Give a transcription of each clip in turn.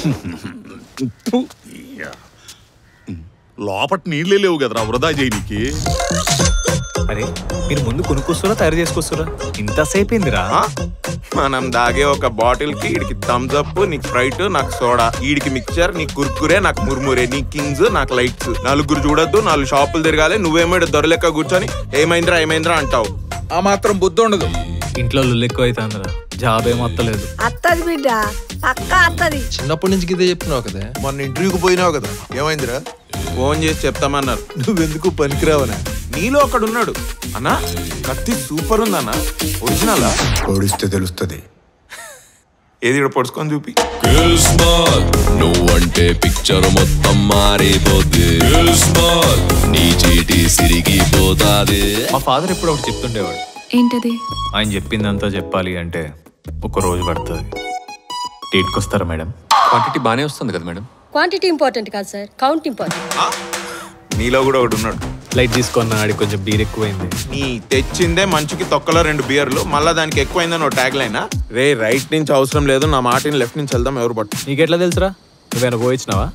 థు, యా. లోపట నీళ్ళే లేవు కదరా వృధా చేయనీకి అరే మీరు ముందు కొనుక్కొస్తారా తయారు చేసుకొస్తారా ఇంతసేపు ఏందిరా ఆ? మనం దాగే ఒక బాటిల్ కి ఈడికి థమ్స్ అప్ నీకు స్ప్రైట్ నాకు సోడా ఈడికి మిక్చర్ నీకు కుర్కురే నాకు ముర్మురే నీ కింగ్స్ నాకు లైట్స్ నలుగురు చూడొద్దు నాలుగు షాపులు తిరగాలి నువ్వేమో ఈడ దొరలెక్క కూర్చొని ఏమైందిరా ఏమైందిరా అంటావు ఆ మాత్రం బుద్ధి ఉండదు ఇంట్లో లుల్లు ఎక్కువ అవుతుందిరా జాబ్ ఏం వస్తలేదు అత్తది బిడ్డ పక్క అత్తది చిన్నప్పటి నుంచి ఇదే చెప్తున్నావు కదా మొన్న ఇంటర్వ్యూకి పోయినావు కదా ఏమైందిరా ఫోన్ చేసి చెప్తామన్నారు నువ్వెందుకు పనికిరావనా నీలో ఒకడు ఉన్నాడు అన్నా కత్తి సూపర్ ఉందన్నా ఒరిజినలా ఓడిస్తే తెలుస్తుంది ఏది ఇక్కడ పొడుచుకొని చూపి కిస్మత్ నువ్వంటే పిక్చర్ మొత్తం మారిపోద్ది కిస్మత్ నీ చీటి సిరిగిపోతాది మా ఫాదర్ ఎప్పుడు ఒకటి చెప్తుండేవాడు ఏంటది ఆయన చెప్పిందంతా చెప్పాలి అంటే ఒక రోజు పడుతుంది డేట్కి వస్తారా మేడం క్వాంటిటీ బాగానే వస్తుంది కదా మేడం క్వాంటిటీ ఇంపార్టెంట్ కాదు సార్ కౌంట్ ఇంపార్టెంట్ నీలో కూడా ఒకడు ఉన్నాడు లైట్ తీసుకున్న ఆడికి కొంచెం బీర్ ఎక్కువైంది నీ తెచ్చిందే మంచుకి తొక్కలో రెండు బియర్లు మళ్ళా దానికి ఎక్కువైందని ఒక ట్యాగ్ లైనా రే రైట్ నుంచి అవసరం లేదు నా మాటిని లెఫ్ట్ నుంచి వెళ్దాం ఎవరు పట్టు నీకెట్లా తెలుసురా నువ్వేనా పోయిచ్చినావా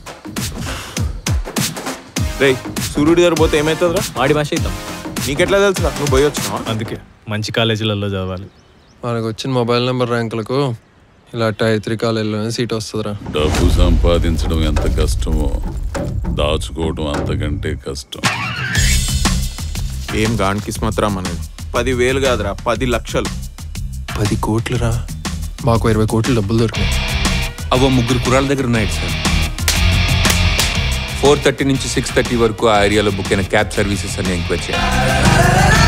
రే సూర్యుడి దగ్గర పోతే ఏమవుతుందిరా వాడి భాష ఇద్దాం నీకెట్లా తెలుసురా నువ్వు పోయి వచ్చినావా అందుకే మంచి కాలేజీలలో చదవాలి మనకు వచ్చిన మొబైల్ నెంబర్ ర్యాంకులకు ఇలా టైర్ త్రీ కాలేజీలోనే సీట్ వస్తుందిరా డబ్బు సంపాదించడం ఎంత కష్టమో దాచుకోవడం అంతకంటే కష్టం ఏం గాన్ కిస్మత్ రా మనది పది వేలు కాదురా పది లక్షలు పది కోట్లురా మాకు ఇరవై కోట్లు డబ్బులు దొరికినాయి అవో ముగ్గురు కురాల దగ్గర ఉన్నాయి సార్ ఫోర్ థర్టీ నుంచి సిక్స్ థర్టీ వరకు ఆ ఏరియాలో బుక్ అయిన క్యాబ్ సర్వీసెస్ అన్ని ఎంక్వైరీ చేయాలి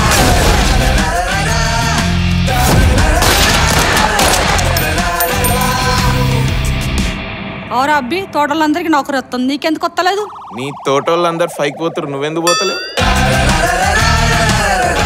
అవురా అబ్బి తోటలందరికీ నౌకరు వస్తుంది నీకెందుకు వస్తలేదు నీ తోటోళ్ళందరు ఫైకి పోతారు నువ్వెందుకు పోతలేవు